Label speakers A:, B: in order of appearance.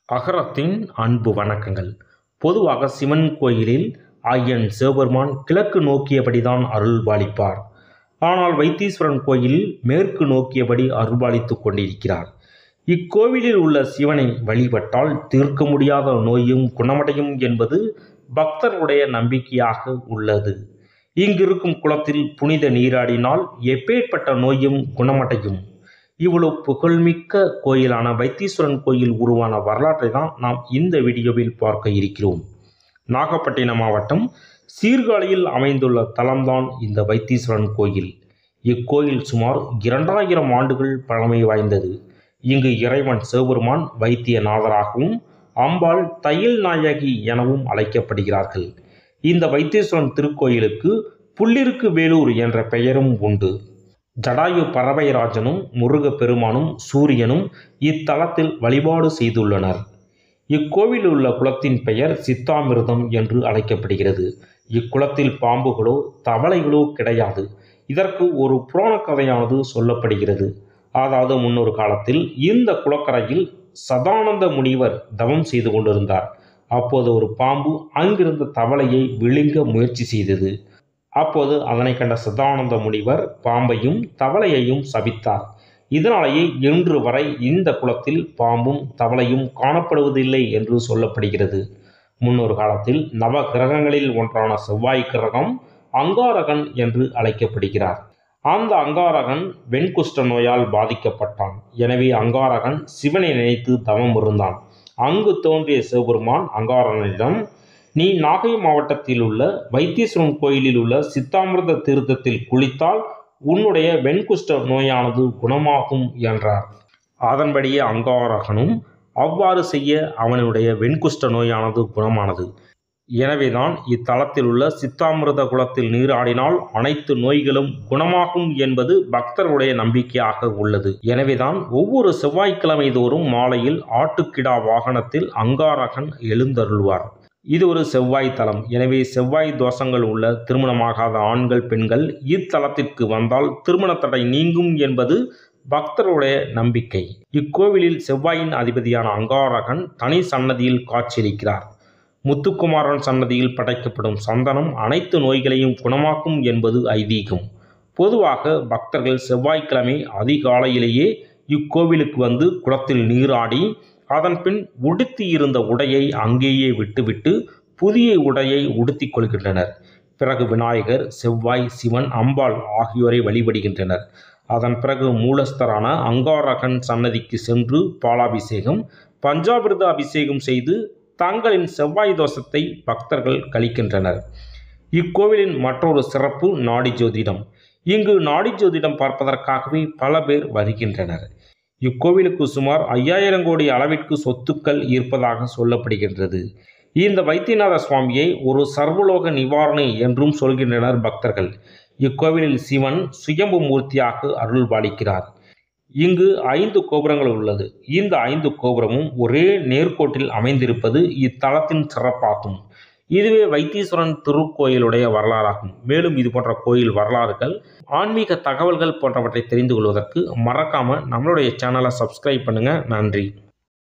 A: அகரத்தின் அன்பு வணக்கங்கள் பொதுவாக சிவன் கோயிலில் ஐயன் சிவபெருமான் கிழக்கு நோக்கியபடிதான் அருள்பாலிப்பார் ஆனால் வைத்தீஸ்வரன் கோயிலில் மேற்கு நோக்கியபடி அருள்பாலித்துக் கொண்டிருக்கிறார் இக்கோவிலில் உள்ள சிவனை வழிபட்டால் தீர்க்க முடியாத நோயும் குணமடையும் என்பது பக்தர்களுடைய நம்பிக்கையாக உள்ளது இங்கிருக்கும் குளத்தில் புனித நீராடினால் எப்பேற்பட்ட நோயும் குணமடையும் இவ்வளவு புகழ்மிக்க கோயிலான வைத்தீஸ்வரன் கோயில் உருவான வரலாற்றை தான் நாம் இந்த வீடியோவில் பார்க்க இருக்கிறோம் நாகப்பட்டினம் மாவட்டம் சீர்காழியில் அமைந்துள்ள தலம்தான் இந்த வைத்தீஸ்வரன் கோயில் இக்கோயில் சுமார் இரண்டாயிரம் ஆண்டுகள் பழமை வாய்ந்தது இங்கு இறைவன் சிவபெருமான் வைத்தியநாதராகவும் அம்பாள் தையல் நாயகி எனவும் அழைக்கப்படுகிறார்கள் இந்த வைத்தீஸ்வரன் திருக்கோயிலுக்கு புள்ளிருக்கு வேலூர் என்ற பெயரும் உண்டு ஜடாயு பறவைராஜனும் முருகப் பெருமானும் சூரியனும் இத்தலத்தில் வழிபாடு செய்துள்ளனர் இக்கோவிலில் உள்ள குளத்தின் பெயர் சித்தாமிர்தம் என்று அழைக்கப்படுகிறது இக்குளத்தில் பாம்புகளோ தவளைகளோ கிடையாது இதற்கு ஒரு புராண கதையானது சொல்லப்படுகிறது அதாவது முன்னொரு காலத்தில் இந்த குளக்கரையில் சதானந்த முனிவர் தவம் செய்து கொண்டிருந்தார் அப்போது ஒரு பாம்பு அங்கிருந்த தவளையை விழுங்க முயற்சி செய்தது அப்போது அதனை கண்ட சதானந்த முனிவர் பாம்பையும் தவளையையும் சபித்தார் இதனாலேயே இன்று வரை இந்த குளத்தில் பாம்பும் தவளையும் காணப்படுவதில்லை என்று சொல்லப்படுகிறது முன்னொரு காலத்தில் நவ கிரகங்களில் ஒன்றான செவ்வாய் கிரகம் அங்காரகன் என்று அழைக்கப்படுகிறார் அந்த அங்காரகன் வெண்குஷ்ட நோயால் பாதிக்கப்பட்டான் எனவே அங்காரகன் சிவனை நினைத்து தவம் இருந்தான் அங்கு தோன்றிய சிவபெருமான் அங்காரகனிடம் நீ நாகை மாவட்டத்தில் உள்ள வைத்தீஸ்வரன் கோயிலில் உள்ள சித்தாமிர்த தீர்த்தத்தில் குளித்தால் உன்னுடைய வெண்குஷ்ட நோயானது குணமாகும் என்றார் அதன்படியே அங்காரகனும் அவ்வாறு செய்ய அவனுடைய வெண்குஷ்ட நோயானது குணமானது எனவேதான் இத்தலத்தில் உள்ள சித்தாமிர்த குளத்தில் நீராடினால் அனைத்து நோய்களும் குணமாகும் என்பது பக்தர்களுடைய நம்பிக்கையாக உள்ளது எனவேதான் ஒவ்வொரு செவ்வாய்க்கிழமை தோறும் மாலையில் ஆட்டுக்கிடா வாகனத்தில் அங்காரகன் எழுந்தருள்வார் இது ஒரு செவ்வாய் தலம் எனவே செவ்வாய் தோஷங்கள் உள்ள திருமணமாகாத ஆண்கள் பெண்கள் இத்தலத்திற்கு வந்தால் திருமண தடை நீங்கும் என்பது பக்தருடைய நம்பிக்கை இக்கோவிலில் செவ்வாயின் அதிபதியான அங்காரகன் தனி சன்னதியில் காட்சியளிக்கிறார் முத்துக்குமாரன் சன்னதியில் படைக்கப்படும் சந்தனம் அனைத்து நோய்களையும் குணமாக்கும் என்பது ஐதீகம் பொதுவாக பக்தர்கள் செவ்வாய்க்கிழமை அதிகாலையிலேயே இக்கோவிலுக்கு வந்து குளத்தில் நீராடி அதன் பின் உடுத்தி இருந்த உடையை அங்கேயே விட்டுவிட்டு புதிய உடையை உடுத்திக் கொள்கின்றனர் பிறகு விநாயகர் செவ்வாய் சிவன் அம்பாள் ஆகியோரை வழிபடுகின்றனர் அதன் பிறகு மூலஸ்தரான அங்காரகன் சன்னதிக்கு சென்று பாலாபிஷேகம் பஞ்சாபிரத அபிஷேகம் செய்து தங்களின் செவ்வாய் தோஷத்தை பக்தர்கள் கழிக்கின்றனர் இக்கோவிலின் மற்றொரு சிறப்பு நாடி ஜோதிடம் இங்கு நாடி ஜோதிடம் பார்ப்பதற்காகவே பல பேர் வருகின்றனர் இக்கோவிலுக்கு சுமார் ஐயாயிரம் கோடி அளவிற்கு சொத்துக்கள் இருப்பதாக சொல்லப்படுகின்றது இந்த வைத்தியநாத சுவாமியை ஒரு சர்வலோக நிவாரணி என்றும் சொல்கின்றனர் பக்தர்கள் இக்கோவிலில் சிவன் சுயம்பு மூர்த்தியாக அருள் பாலிக்கிறார் இங்கு ஐந்து கோபுரங்கள் உள்ளது இந்த ஐந்து கோபுரமும் ஒரே நேர்கோட்டில் அமைந்திருப்பது இத்தலத்தின் சிறப்பாகும் இதுவே வைத்தீஸ்வரன் திருக்கோயிலுடைய வரலாறாகும் மேலும் இது போன்ற கோயில் வரலாறுகள் ஆன்மீக தகவல்கள் போன்றவற்றை தெரிந்து கொள்வதற்கு மறக்காமல் நம்மளுடைய சேனலை சப்ஸ்கிரைப் பண்ணுங்கள் நன்றி